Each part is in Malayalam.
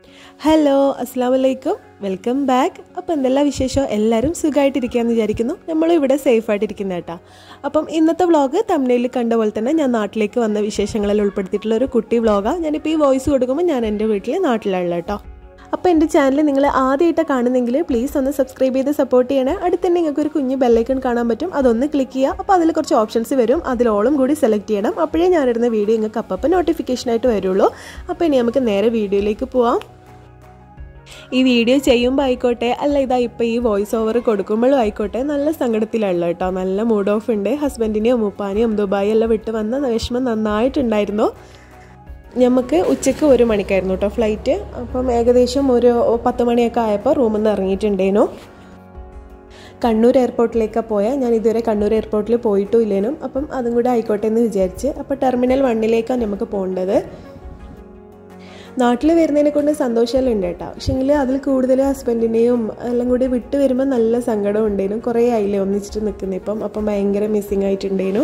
ഹലോ അസ്സാം വലൈക്കും വെൽക്കം ബാക്ക് അപ്പോൾ എന്തെല്ലാം വിശേഷം എല്ലാവരും സുഖമായിട്ടിരിക്കുകയെന്ന് വിചാരിക്കുന്നു നമ്മളും ഇവിടെ സേഫ് ആയിട്ടിരിക്കുന്ന കേട്ടോ അപ്പം ഇന്നത്തെ വ്ളോഗ് തമിഴിൽ കണ്ട പോലെ തന്നെ ഞാൻ നാട്ടിലേക്ക് വന്ന വിശേഷങ്ങളിൽ ഉൾപ്പെടുത്തിയിട്ടുള്ള ഒരു കുട്ടി വ്ളോഗാണ് ഞാനിപ്പോൾ ഈ വോയിസ് കൊടുക്കുമ്പോൾ ഞാൻ എൻ്റെ വീട്ടിൽ നാട്ടിലുള്ള കേട്ടോ അപ്പോൾ എൻ്റെ ചാനൽ നിങ്ങൾ ആദ്യമായിട്ട് കാണുന്നെങ്കിൽ പ്ലീസ് ഒന്ന് സബ്സ്ക്രൈബ് ചെയ്ത് സപ്പോർട്ട് ചെയ്യണേ അടുത്ത് തന്നെ നിങ്ങൾക്ക് ഒരു കുഞ്ഞ് ബെല്ലൈക്കൺ കാണാൻ പറ്റും അതൊന്ന് ക്ലിക്ക് ചെയ്യുക അപ്പോൾ അതിൽ കുറച്ച് ഓപ്ഷൻസ് വരും അതിലോളം കൂടി സെലക്ട് ചെയ്യണം അപ്പോഴേ ഞാനിടുന്ന വീഡിയോ നിങ്ങൾക്ക് അപ്പം നോട്ടിഫിക്കേഷനായിട്ട് വരുള്ളൂ അപ്പോൾ ഇനി നമുക്ക് നേരെ വീഡിയോയിലേക്ക് പോവാം ഈ വീഡിയോ ചെയ്യുമ്പോൾ ആയിക്കോട്ടെ അല്ല ഇതാ ഇപ്പോൾ ഈ വോയിസ് ഓവർ കൊടുക്കുമ്പോഴും ആയിക്കോട്ടെ നല്ല സങ്കടത്തിലുള്ള കേട്ടോ നല്ല മൂഡ് ഓഫ് ഉണ്ട് ഹസ്ബൻഡിനെയും ഉപ്പാനെയും ദുബായി എല്ലാം വിട്ട് വന്ന വിഷമം നന്നായിട്ടുണ്ടായിരുന്നു നമുക്ക് ഉച്ചയ്ക്ക് ഒരു മണിക്കായിരുന്നു കേട്ടോ ഫ്ലൈറ്റ് അപ്പം ഏകദേശം ഒരു പത്ത് മണിയൊക്കെ ആയപ്പോൾ റൂമിൽ നിന്ന് ഇറങ്ങിയിട്ടുണ്ടേനു കണ്ണൂർ എയർപോർട്ടിലേക്കാണ് പോയാൽ ഞാൻ ഇതുവരെ കണ്ണൂർ എയർപോർട്ടിൽ പോയിട്ടും ഇല്ലേനും അപ്പം അതും കൂടെ ആയിക്കോട്ടെ എന്ന് വിചാരിച്ച് അപ്പോൾ ടെർമിനൽ വണ്ണിലേക്കാണ് നമുക്ക് പോകേണ്ടത് നാട്ടിൽ വരുന്നതിനെ കൊണ്ട് സന്തോഷമെല്ലാം ഉണ്ട് കേട്ടോ പക്ഷേങ്കിൽ അതിൽ കൂടുതൽ ഹസ്ബൻഡിനെയും എല്ലാം കൂടി വിട്ട് വരുമ്പോൾ നല്ല സങ്കടം ഉണ്ടേനും കുറേ ആയില്ലേ ഒന്നിച്ചിട്ട് നിൽക്കുന്നത് ഇപ്പം അപ്പം ഭയങ്കര മിസ്സിങ് ആയിട്ടുണ്ടേനു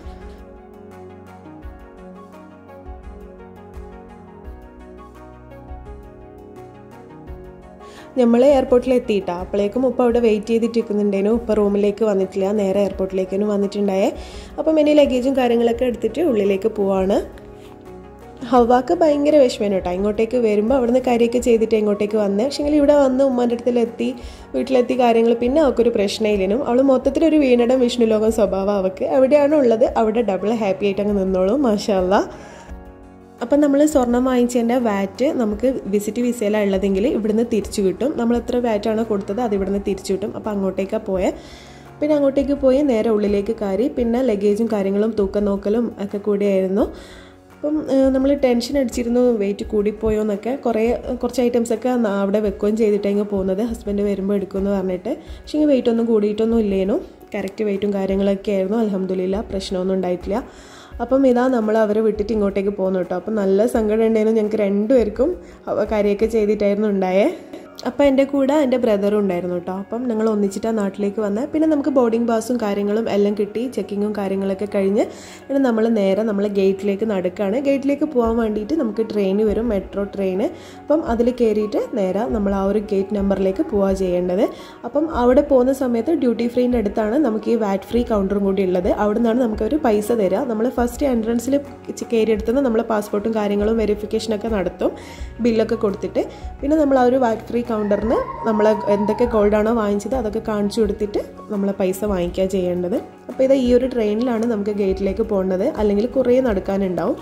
നമ്മൾ എയർപോർട്ടിൽ എത്തിയിട്ടാ അപ്പോഴേക്കും ഉപ്പ അവിടെ വെയിറ്റ് ചെയ്തിട്ടിരിക്കുന്നുണ്ടേനു ഉപ്പ റൂമിലേക്ക് വന്നിട്ടില്ല നേരെ എയർപോർട്ടിലേക്കാണ് വന്നിട്ടുണ്ടായേ അപ്പം ഇനി ലഗേജും കാര്യങ്ങളൊക്കെ എടുത്തിട്ട് ഉള്ളിലേക്ക് പോവാണ് ഹവാക്ക് ഭയങ്കര വിഷമേനു കേട്ടോ ഇങ്ങോട്ടേക്ക് വരുമ്പോൾ അവിടുന്ന് കാര്യമൊക്കെ ചെയ്തിട്ട് ഇങ്ങോട്ടേക്ക് വന്നേ പക്ഷേങ്കിൽ ഇവിടെ വന്ന് ഉമ്മാൻ്റെ അടുത്തിലെത്തി വീട്ടിലെത്തി കാര്യങ്ങൾ പിന്നെ അവൾക്കൊരു പ്രശ്നമില്ലേനും അവൾ മൊത്തത്തിലൊരു വീണടം വിഷ്ണുലോകം സ്വഭാവം അവൾക്ക് എവിടെയാണോ ഉള്ളത് അവിടെ ഡബിൾ ഹാപ്പി ആയിട്ട് അങ്ങ് നിന്നോളും മാഷാല്ല അപ്പം നമ്മൾ സ്വർണം വാങ്ങിച്ചതിൻ്റെ വാറ്റ് നമുക്ക് വിസിറ്റ് വിസയിലാണ് ഉള്ളതെങ്കിൽ ഇവിടുന്ന് തിരിച്ചു കിട്ടും നമ്മൾ എത്ര വാറ്റാണോ കൊടുത്തത് അത് ഇവിടുന്ന് തിരിച്ചു കിട്ടും അപ്പോൾ അങ്ങോട്ടേക്കാണ് പോയത് പിന്നെ അങ്ങോട്ടേക്ക് പോയി നേരെ ഉള്ളിലേക്ക് കയറി പിന്നെ ലഗേജും കാര്യങ്ങളും തൂക്കം നോക്കലും ഒക്കെ കൂടിയായിരുന്നു അപ്പം നമ്മൾ ടെൻഷൻ അടിച്ചിരുന്നു വെയിറ്റ് കൂടിപ്പോയോ എന്നൊക്കെ കുറേ കുറച്ച് ഐറ്റംസൊക്കെ അവിടെ വെക്കുകയും ചെയ്തിട്ടേങ്ങ് പോകുന്നത് ഹസ്ബൻഡ് വരുമ്പോൾ എടുക്കുമെന്ന് പറഞ്ഞിട്ട് പക്ഷേ വെയിറ്റ് ഒന്നും കൂടിയിട്ടൊന്നും ഇല്ലേനു കറക്റ്റ് വെയിറ്റും കാര്യങ്ങളൊക്കെ ആയിരുന്നു അലഹമ്മദില്ല പ്രശ്നമൊന്നും ഉണ്ടായിട്ടില്ല അപ്പം ഇതാ നമ്മൾ അവരെ വിട്ടിട്ട് ഇങ്ങോട്ടേക്ക് പോകുന്നു കേട്ടോ അപ്പം നല്ല സങ്കടം ഉണ്ടായിരുന്നു ഞങ്ങൾക്ക് രണ്ടുപേർക്കും കാര്യമൊക്കെ ചെയ്തിട്ടായിരുന്നു ഉണ്ടായേ അപ്പം എൻ്റെ കൂടെ എൻ്റെ ബ്രദറും ഉണ്ടായിരുന്നു കേട്ടോ അപ്പം ഞങ്ങൾ ഒന്നിച്ചിട്ടാണ് നാട്ടിലേക്ക് വന്നത് പിന്നെ നമുക്ക് ബോർഡിംഗ് പാസും കാര്യങ്ങളും എല്ലാം കിട്ടി ചെക്കിങ്ങും കാര്യങ്ങളൊക്കെ കഴിഞ്ഞ് പിന്നെ നമ്മൾ നേരെ നമ്മൾ ഗേറ്റിലേക്ക് നടക്കുകയാണ് ഗേറ്റിലേക്ക് പോകാൻ വേണ്ടിയിട്ട് നമുക്ക് ട്രെയിൻ വരും മെട്രോ ട്രെയിൻ അപ്പം അതിൽ കയറിയിട്ട് നേരെ നമ്മൾ ആ ഒരു ഗേറ്റ് നമ്പറിലേക്ക് പോവുക ചെയ്യേണ്ടത് അപ്പം അവിടെ പോകുന്ന സമയത്ത് ഡ്യൂട്ടി ഫ്രീൻ്റെ അടുത്താണ് നമുക്ക് ഈ വാറ്റ് ഫ്രീ കൗണ്ടറും കൂടി ഉള്ളത് അവിടെ നിന്നാണ് നമുക്കൊരു പൈസ തരിക നമ്മൾ ഫസ്റ്റ് എൻട്രൻസിൽ കയറിയെടുത്തുനിന്ന് നമ്മൾ പാസ്പോർട്ടും കാര്യങ്ങളും വെരിഫിക്കേഷനൊക്കെ നടത്തും ബില്ലൊക്കെ കൊടുത്തിട്ട് പിന്നെ നമ്മൾ ആ ഒരു വാറ്റ് ഫ്രീ കൗണ്ടറിന് നമ്മൾ എന്തൊക്കെ ഗോൾഡാണോ വാങ്ങിച്ചത് അതൊക്കെ കാണിച്ചു കൊടുത്തിട്ട് നമ്മൾ പൈസ വാങ്ങിക്കുക ചെയ്യേണ്ടത് അപ്പോൾ ഇത് ഈ ഒരു ട്രെയിനിലാണ് നമുക്ക് ഗേറ്റിലേക്ക് പോകേണ്ടത് അല്ലെങ്കിൽ കുറേ നടക്കാനുണ്ടാവും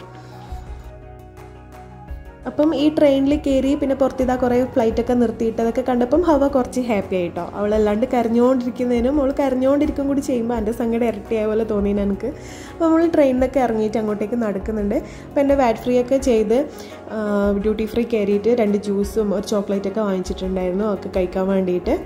അപ്പം ഈ ട്രെയിനിൽ കയറി പിന്നെ പുറത്തിതാ കുറേ ഫ്ലൈറ്റൊക്കെ നിർത്തിയിട്ട് അതൊക്കെ കണ്ടപ്പം ഹവ കുറച്ച് ഹാപ്പി ആയിട്ടോ അവളല്ലാണ്ട് കരഞ്ഞുകൊണ്ടിരിക്കുന്നതിനും അവൾ കരഞ്ഞുകൊണ്ടിരിക്കും കൂടി ചെയ്യുമ്പോൾ എൻ്റെ സങ്കടം ഇരട്ടിയായ പോലെ തോന്നി എനിക്ക് അപ്പോൾ നമ്മൾ ട്രെയിനിലൊക്കെ ഇറങ്ങിയിട്ട് അങ്ങോട്ടേക്ക് നടക്കുന്നുണ്ട് അപ്പോൾ എൻ്റെ വാറ്റ് ഫ്രീ ഒക്കെ ചെയ്ത് ഡ്യൂട്ടി ഫ്രീ കയറിയിട്ട് രണ്ട് ജ്യൂസും ഒരു ചോക്ലേറ്റൊക്കെ വാങ്ങിച്ചിട്ടുണ്ടായിരുന്നു ഒക്കെ കഴിക്കാൻ വേണ്ടിയിട്ട്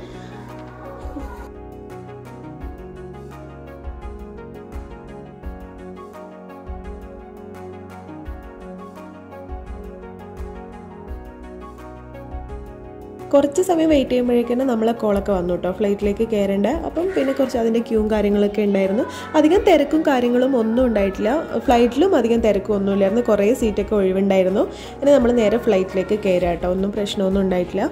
കുറച്ച് സമയം വെയിറ്റ് ചെയ്യുമ്പോഴേക്കും നമ്മളെ കോളൊക്കെ വന്നു കേട്ടോ ഫ്ലൈറ്റിലേക്ക് കയറേണ്ട അപ്പം പിന്നെ കുറച്ച് അതിൻ്റെ ക്യൂവും കാര്യങ്ങളൊക്കെ ഉണ്ടായിരുന്നു അധികം തിരക്കും കാര്യങ്ങളും ഒന്നും ഉണ്ടായിട്ടില്ല ഫ്ലൈറ്റിലും അധികം തിരക്കും ഒന്നും ഇല്ലായിരുന്നു കുറേ സീറ്റൊക്കെ ഒഴിവുണ്ടായിരുന്നു പിന്നെ നമ്മൾ നേരെ ഫ്ലൈറ്റിലേക്ക് കയറാം കേട്ടോ ഒന്നും പ്രശ്നമൊന്നും ഉണ്ടായിട്ടില്ല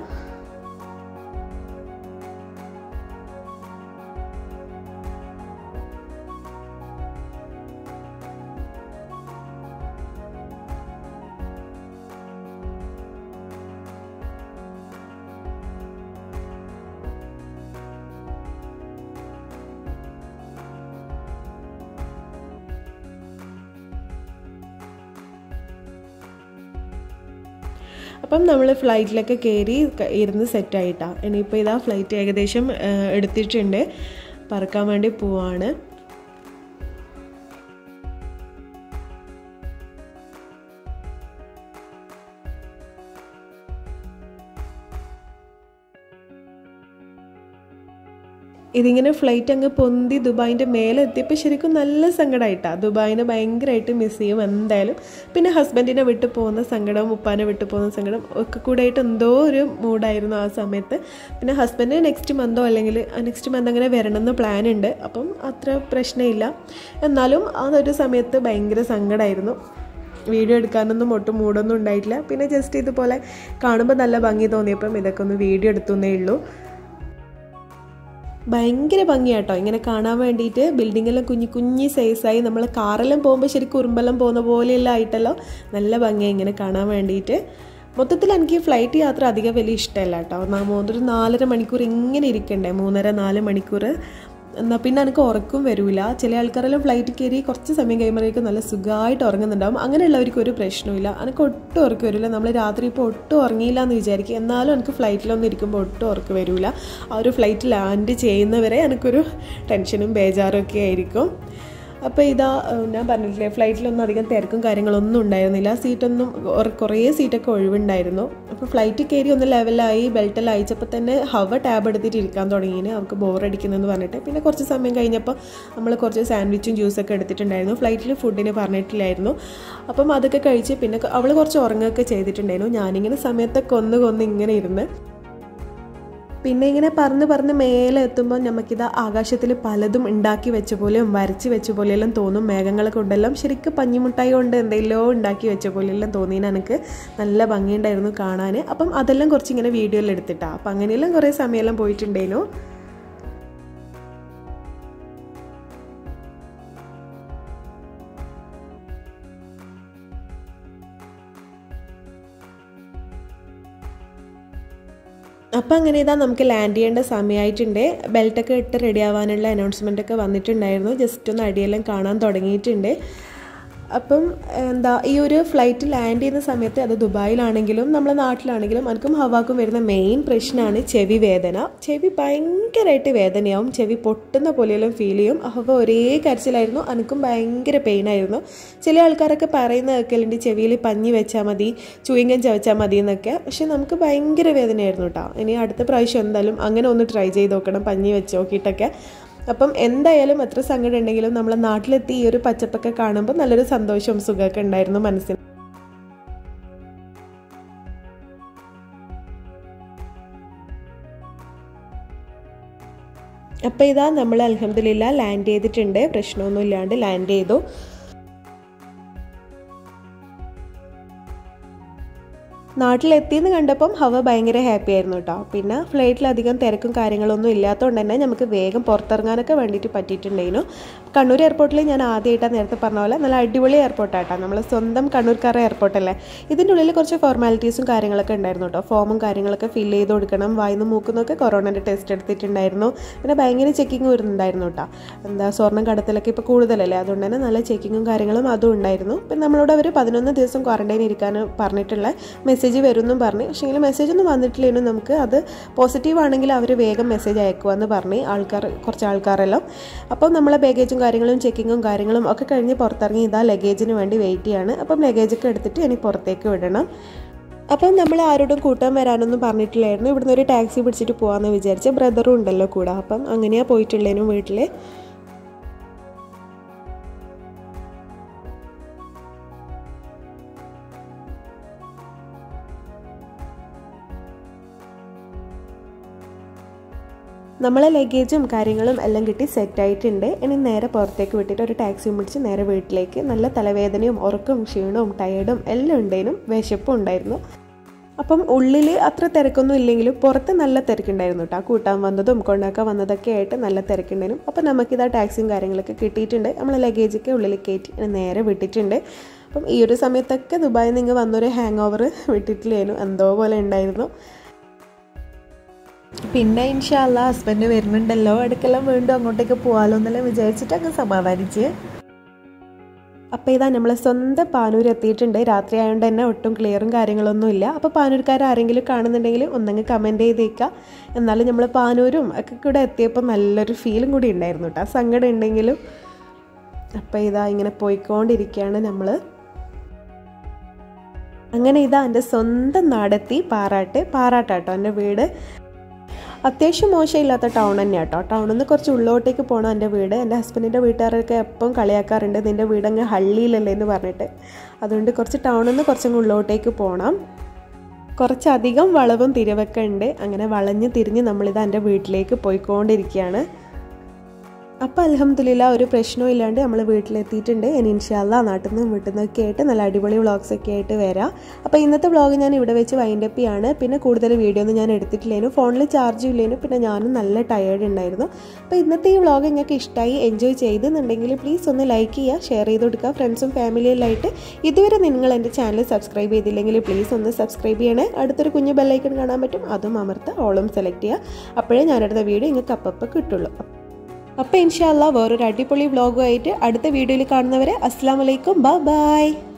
അപ്പം നമ്മൾ ഫ്ലൈറ്റിലൊക്കെ കയറി ഇരുന്ന് സെറ്റായിട്ടാണ് ഇനിയിപ്പോൾ ഇതാ ഫ്ലൈറ്റ് ഏകദേശം എടുത്തിട്ടുണ്ട് പറക്കാൻ വേണ്ടി പോവാണ് ഇതിങ്ങനെ ഫ്ലൈറ്റ് അങ്ങ് പൊന്തി ദുബായിൻ്റെ മേലെ എത്തിയപ്പോൾ ശരിക്കും നല്ല സങ്കടമായിട്ടാണ് ദുബായിനെ ഭയങ്കരമായിട്ട് മിസ് ചെയ്യും എന്തായാലും പിന്നെ ഹസ്ബൻഡിനെ വിട്ട് പോകുന്ന സങ്കടം ഉപ്പാനെ വിട്ട് പോകുന്ന സങ്കടം ഒക്കെ കൂടെ ആയിട്ട് എന്തോ ഒരു മൂഡായിരുന്നു ആ സമയത്ത് പിന്നെ ഹസ്ബൻഡ് നെക്സ്റ്റ് മന്തോ അല്ലെങ്കിൽ നെക്സ്റ്റ് മന്ത് അങ്ങനെ വരണമെന്ന് പ്ലാൻ ഉണ്ട് അപ്പം അത്ര പ്രശ്നമില്ല എന്നാലും അതൊരു സമയത്ത് ഭയങ്കര സങ്കടമായിരുന്നു വീഡിയോ എടുക്കാനൊന്നും ഒട്ടും മൂടൊന്നും ഉണ്ടായിട്ടില്ല പിന്നെ ജസ്റ്റ് ഇതുപോലെ കാണുമ്പോൾ നല്ല ഭംഗി തോന്നിയപ്പം ഇതൊക്കെ ഒന്ന് വീഡിയോ എടുത്തുന്നേ ഉള്ളൂ ഭയങ്കര ഭംഗിയാട്ടോ ഇങ്ങനെ കാണാൻ വേണ്ടിയിട്ട് ബിൽഡിങ്ങെല്ലാം കുഞ്ഞു കുഞ്ഞി സൈസായി നമ്മൾ കാറെല്ലാം പോകുമ്പോൾ ശരിക്കും ഉറുമ്പെല്ലാം പോകുന്ന പോലെയെല്ലാം ആയിട്ടല്ലോ നല്ല ഭംഗിയാണ് ഇങ്ങനെ കാണാൻ വേണ്ടിയിട്ട് മൊത്തത്തിൽ എനിക്ക് ഫ്ലൈറ്റ് യാത്ര അധികം വലിയ ഇഷ്ടമല്ല കേട്ടോ ഒരു നാലര മണിക്കൂർ ഇങ്ങനെ ഇരിക്കണ്ടേ മൂന്നര നാല് മണിക്കൂർ എന്നാൽ പിന്നെ എനിക്ക് ഉറക്കം വരില്ല ചില ആൾക്കാരെല്ലാം ഫ്ലൈറ്റ് കയറി കുറച്ച് സമയം കഴിയുമ്പോഴേക്കും നല്ല സുഖമായിട്ട് ഉറങ്ങുന്നുണ്ടാവും അങ്ങനെയുള്ളവർക്ക് ഒരു പ്രശ്നമില്ല എനിക്ക് ഒട്ടും ഉറക്കം വരില്ല നമ്മൾ രാത്രി ഇപ്പോൾ ഒട്ടും ഉറങ്ങിയില്ല എന്ന് വിചാരിക്കും എന്നാലും എനിക്ക് ഫ്ലൈറ്റിലൊന്നും ഇരിക്കുമ്പോൾ ഒട്ടും ഉറക്കം വരില്ല ആ ഒരു ഫ്ലൈറ്റ് ലാൻഡ് ചെയ്യുന്നവരെ എനിക്കൊരു ടെൻഷനും ബേജാറും ഒക്കെ ആയിരിക്കും അപ്പോൾ ഇതാ ഞാൻ പറഞ്ഞിട്ടില്ലേ ഫ്ലൈറ്റിലൊന്നും അധികം തിരക്കും കാര്യങ്ങളൊന്നും ഉണ്ടായിരുന്നില്ല സീറ്റൊന്നും കുറേ സീറ്റൊക്കെ ഒഴിവുണ്ടായിരുന്നു അപ്പോൾ ഫ്ലൈറ്റ് കയറി ഒന്ന് ലെവലായി ബെൽറ്റെല്ലാം അയച്ചപ്പോൾ തന്നെ ഹവ ടാബ് എടുത്തിട്ട് ഇരിക്കാൻ തുടങ്ങിയിന് അവർക്ക് ബോറടിക്കുന്നെന്ന് പറഞ്ഞിട്ട് പിന്നെ കുറച്ച് സമയം കഴിഞ്ഞപ്പോൾ നമ്മൾ കുറച്ച് സാൻഡ്വിച്ചും ജ്യൂസൊക്കെ എടുത്തിട്ടുണ്ടായിരുന്നു ഫ്ലൈറ്റിൽ ഫുഡിന് പറഞ്ഞിട്ടില്ലായിരുന്നു അപ്പം അതൊക്കെ കഴിച്ച് പിന്നെ അവൾ കുറച്ച് ഉറങ്ങുകയൊക്കെ ചെയ്തിട്ടുണ്ടായിരുന്നു ഞാനിങ്ങനെ സമയത്തൊക്കെ ഒന്ന് കൊന്ന് ഇങ്ങനെ ഇരുന്ന് പിന്നെ ഇങ്ങനെ പറന്ന് പറന്ന് മേലെ എത്തുമ്പോൾ നമുക്കിത് ആകാശത്തിൽ പലതും ഉണ്ടാക്കി വെച്ച പോലെയും വരച്ച് വെച്ച പോലെയെല്ലാം തോന്നും മേഘങ്ങളെ കൊണ്ടെല്ലാം ശരിക്കും പഞ്ഞിമുട്ടായി കൊണ്ട് എന്തെല്ലോ ഉണ്ടാക്കി വെച്ച പോലെയെല്ലാം തോന്നിയെന്ന് എനിക്ക് നല്ല ഭംഗിയുണ്ടായിരുന്നു കാണാൻ അപ്പം അതെല്ലാം കുറച്ച് ഇങ്ങനെ വീഡിയോയിൽ എടുത്തിട്ടാണ് അപ്പം അങ്ങനെയെല്ലാം കുറേ സമയമെല്ലാം പോയിട്ടുണ്ടേനു അപ്പം അങ്ങനെ ഇതാ നമുക്ക് ലാൻഡ് ചെയ്യേണ്ട സമയമായിട്ടുണ്ട് ബെൽറ്റൊക്കെ ഇട്ട് റെഡി ആവാനുള്ള അനൗൺസ്മെൻ്റ് ഒക്കെ വന്നിട്ടുണ്ടായിരുന്നു ജസ്റ്റ് ഒന്ന് അടിയെല്ലാം കാണാൻ തുടങ്ങിയിട്ടുണ്ട് അപ്പം എന്താ ഈ ഒരു ഫ്ലൈറ്റ് ലാൻഡ് ചെയ്യുന്ന സമയത്ത് അത് ദുബായിലാണെങ്കിലും നമ്മളെ നാട്ടിലാണെങ്കിലും എനിക്കും ഹവാക്കും വരുന്ന മെയിൻ പ്രശ്നമാണ് ചെവി വേദന ചെവി ഭയങ്കരമായിട്ട് വേദനയാവും ചെവി പൊട്ടുന്ന പോലെയെല്ലാം ഫീൽ ചെയ്യും ഹവ ഒരേ കരച്ചിലായിരുന്നു എനിക്കും ഭയങ്കര പെയിനായിരുന്നു ചില ആൾക്കാരൊക്കെ പറയുന്ന കേൾക്കലുണ്ട് ചെവിയിൽ പഞ്ഞി വെച്ചാൽ മതി ചുയിങ്ങൻ ചവച്ചാൽ മതി എന്നൊക്കെ പക്ഷെ നമുക്ക് ഭയങ്കര വേദനയായിരുന്നു കേട്ടോ ഇനി അടുത്ത പ്രാവശ്യം എന്തായാലും അങ്ങനെ ഒന്ന് ട്രൈ ചെയ്ത് നോക്കണം പഞ്ഞി വെച്ച് നോക്കിയിട്ടൊക്കെ അപ്പം എന്തായാലും എത്ര സങ്കടം ഉണ്ടെങ്കിലും നമ്മളെ നാട്ടിലെത്തി ഈ ഒരു പച്ചപ്പൊക്കെ കാണുമ്പോൾ നല്ലൊരു സന്തോഷവും സുഖമൊക്കെ ഉണ്ടായിരുന്നു മനസ്സിന് അപ്പോൾ ഇതാ നമ്മൾ അലഹമ്മദില്ല ലാൻഡ് ചെയ്തിട്ടുണ്ട് പ്രശ്നമൊന്നും ഇല്ലാണ്ട് ലാൻഡ് ചെയ്തു നാട്ടിലെത്തിയെന്ന് കണ്ടപ്പം ഹവ ഭയങ്കര ഹാപ്പി ആയിരുന്നു കേട്ടോ പിന്നെ ഫ്ലൈറ്റിലധികം തിരക്കും കാര്യങ്ങളൊന്നും ഇല്ലാത്തതുകൊണ്ട് തന്നെ നമുക്ക് വേഗം പുറത്തിറങ്ങാനൊക്കെ വേണ്ടിയിട്ട് പറ്റിയിട്ടുണ്ടായിരുന്നു കണ്ണൂർ എയർപോർട്ടിൽ ഞാൻ ആദ്യമായിട്ടാണ് നേരത്തെ പറഞ്ഞ പോലെ നല്ല അടിപൊളി എയർപോർട്ടാട്ടോ നമ്മൾ സ്വന്തം കണ്ണൂർക്കാരുടെ എയർപോർട്ടല്ലേ ഇതിൻ്റെ ഉള്ളിൽ കുറച്ച് ഫോർമാലിറ്റീസും കാര്യങ്ങളൊക്കെ ഉണ്ടായിരുന്നു കേട്ടോ ഫോമും കാര്യങ്ങളൊക്കെ ഫില്ല് ചെയ്ത് കൊടുക്കണം വായിന്ന് മൂക്കുന്നൊക്കെ കൊറോണൻ്റെ ടെസ്റ്റ് എടുത്തിട്ടുണ്ടായിരുന്നു പിന്നെ ഭയങ്കര ചെക്കിങ് വരുന്നുണ്ടായിരുന്നു കേട്ടോ എന്താ സ്വർണ്ണം കടത്തലൊക്കെ ഇപ്പോൾ കൂടുതലല്ലേ അതുകൊണ്ട് തന്നെ നല്ല ചെക്കിങ്ങും കാര്യങ്ങളും അതും ഉണ്ടായിരുന്നു പിന്നെ നമ്മളോട് അവർ പതിനൊന്ന് ദിവസം ക്വാറൻറ്റൈൻ ഇരിക്കാൻ പറഞ്ഞിട്ടുള്ള മെസ്സേജ് വരുമെന്നും പറഞ്ഞു പക്ഷേ മെസ്സേജ് ഒന്നും വന്നിട്ടില്ലേനും നമുക്ക് അത് പോസിറ്റീവ് ആണെങ്കിൽ അവർ വേഗം മെസ്സേജ് അയക്കുമെന്ന് പറഞ്ഞ് ആൾക്കാർ കുറച്ച് ആൾക്കാരെല്ലാം അപ്പം നമ്മളെ ബാഗേജും കാര്യങ്ങളും ചെക്കിങ്ങും കാര്യങ്ങളും ഒക്കെ കഴിഞ്ഞ് പുറത്തിറങ്ങി ഇതാ ലഗേജിന് വേണ്ടി വെയിറ്റ് ചെയ്യാണ് അപ്പം ലഗേജൊക്കെ എടുത്തിട്ട് ഇനി പുറത്തേക്ക് വിടണം അപ്പം നമ്മൾ ആരോടും കൂട്ടാൻ വരാനൊന്നും പറഞ്ഞിട്ടില്ലായിരുന്നു ഇവിടുന്ന് ഒരു ടാക്സി പിടിച്ചിട്ട് പോകാമെന്ന് വിചാരിച്ച ബ്രദറും ഉണ്ടല്ലോ കൂടെ അപ്പം അങ്ങനെയാണ് പോയിട്ടുള്ളേനും വീട്ടിൽ നമ്മളെ ലഗേജും കാര്യങ്ങളും എല്ലാം കിട്ടി സെറ്റായിട്ടുണ്ട് ഇനി നേരെ പുറത്തേക്ക് വിട്ടിട്ട് ഒരു ടാക്സി പിടിച്ച് നേരെ വീട്ടിലേക്ക് നല്ല തലവേദനയും ഉറക്കവും ക്ഷീണവും ടയേർഡും എല്ലാം ഉണ്ടായിരുന്നു വിശപ്പും ഉണ്ടായിരുന്നു അപ്പം ഉള്ളിൽ അത്ര തിരക്കൊന്നും ഇല്ലെങ്കിലും പുറത്ത് നല്ല തിരക്കുണ്ടായിരുന്നു കേട്ടോ കൂട്ടാൻ വന്നതും കൊണ്ടാക്കാൻ വന്നതൊക്കെ ആയിട്ട് നല്ല തിരക്കുണ്ടായിരുന്നു അപ്പം നമുക്കിതാ ടാക്സിയും കാര്യങ്ങളൊക്കെ കിട്ടിയിട്ടുണ്ട് നമ്മൾ ലഗേജൊക്കെ ഉള്ളിൽ കയറ്റി ഇനി നേരെ വിട്ടിട്ടുണ്ട് അപ്പം ഈ ഒരു സമയത്തൊക്കെ ദുബായിൽ നിന്ന് വന്നൊരു ഹാങ് ഓവർ വിട്ടിട്ടില്ലായിരുന്നു എന്തോ പോലെ ഉണ്ടായിരുന്നു പിന്നെ ഇൻഷാല്ല ഹസ്ബൻഡ് വരുന്നുണ്ടല്ലോ അടുക്കെല്ലാം വീണ്ടും അങ്ങോട്ടേക്ക് പോകാമല്ലോ എന്നെല്ലാം വിചാരിച്ചിട്ട് അങ്ങ് സമാധാനിച്ച് അപ്പോൾ ഇതാ നമ്മൾ സ്വന്തം പാനൂർ എത്തിയിട്ടുണ്ട് രാത്രി ആയതുകൊണ്ട് തന്നെ ഒട്ടും ക്ലിയറും കാര്യങ്ങളൊന്നും ഇല്ല അപ്പോൾ പാനൂർക്കാർ ആരെങ്കിലും കാണുന്നുണ്ടെങ്കിൽ ഒന്നങ്ങ് കമൻറ്റ് ചെയ്തേക്കുക എന്നാലും നമ്മൾ പാനൂരും ഒക്കെ കൂടെ എത്തിയപ്പോൾ നല്ലൊരു ഫീലും കൂടി ഉണ്ടായിരുന്നു കേട്ടോ സങ്കടം ഉണ്ടെങ്കിലും അപ്പോൾ ഇതാ ഇങ്ങനെ പോയിക്കൊണ്ടിരിക്കുകയാണ് നമ്മൾ അങ്ങനെ ഇതാ എൻ്റെ സ്വന്തം നാടെത്തി പാറാട്ട് പാറാട്ടാട്ടോ എൻ്റെ വീട് അത്യാവശ്യം മോശമില്ലാത്ത ടൗൺ തന്നെയാണ് കേട്ടോ ടൗണിൽ നിന്ന് കുറച്ച് ഉള്ളോട്ടേക്ക് പോകണം എൻ്റെ വീട് എൻ്റെ ഹസ്ബൻഡിൻ്റെ വീട്ടുകാരൊക്കെ എപ്പം കളിയാക്കാറുണ്ട് നിൻ്റെ വീടങ്ങ് ഹള്ളിയിലല്ലേ എന്ന് പറഞ്ഞിട്ട് അതുകൊണ്ട് കുറച്ച് ടൗണിൽ നിന്ന് കുറച്ചും ഉള്ളോട്ടേക്ക് പോകണം കുറച്ചധികം വളവും തിരിവൊക്കെ ഉണ്ട് അങ്ങനെ വളഞ്ഞ് തിരിഞ്ഞ് നമ്മളിത് എൻ്റെ വീട്ടിലേക്ക് പോയിക്കൊണ്ടിരിക്കുകയാണ് അപ്പോൾ അലഹമ്മദില്ല ഒരു പ്രശ്നവും ഇല്ലാണ്ട് നമ്മൾ വീട്ടിലെത്തിയിട്ടുണ്ട് ഇനി ഇൻഷാല്ല നാട്ടിൽ നിന്നും വീട്ടിൽ നിന്നൊക്കെ ആയിട്ട് നല്ല അടിപൊളി വ്ളോഗ്സ് ഒക്കെ ആയിട്ട് വരാം അപ്പോൾ ഇന്നത്തെ വ്ളോഗ് ഞാൻ ഇവിടെ വെച്ച് വൈൻഡപ്പ് ചെയ്യാണ് പിന്നെ കൂടുതൽ വീഡിയോ ഒന്നും ഞാൻ എടുത്തിട്ടില്ലേനു ഫോണിൽ ചാർജും ഇല്ലേനു പിന്നെ ഞാനും നല്ല ടയേർഡ് ഉണ്ടായിരുന്നു അപ്പോൾ ഇന്നത്തെ ഈ വ്ളോഗ് നിങ്ങൾക്ക് ഇഷ്ടമായി എൻജോയ് ചെയ്തെന്നുണ്ടെങ്കിൽ പ്ലീസ് ഒന്ന് ലൈക്ക് ചെയ്യുക ഷെയർ ചെയ്ത് കൊടുക്കുക ഫ്രണ്ട്സും ഫാമിലിയിലായിട്ട് ഇതുവരെ നിങ്ങൾ എൻ്റെ ചാനൽ സബ്സ്ക്രൈബ് ചെയ്തില്ലെങ്കിൽ പ്ലീസ് ഒന്ന് സബ്സ്ക്രൈബ് ചെയ്യണേ അടുത്തൊരു കുഞ്ഞു ബെല്ലൈക്കൺ കാണാൻ പറ്റും അതും അമർത്ത് ഓളും സെലക്ട് ചെയ്യുക അപ്പോഴേ ഞാനെടുത്ത വീഡിയോ നിങ്ങൾക്ക് അപ്പപ്പോൾ കിട്ടുള്ളൂ അപ്പോൾ ഇൻഷാല്ല വേറൊരു അടിപൊളി വ്ളോഗുമായിട്ട് അടുത്ത വീഡിയോയിൽ കാണുന്നവരെ അസ്സാം വലൈക്കും ബൈ ബൈ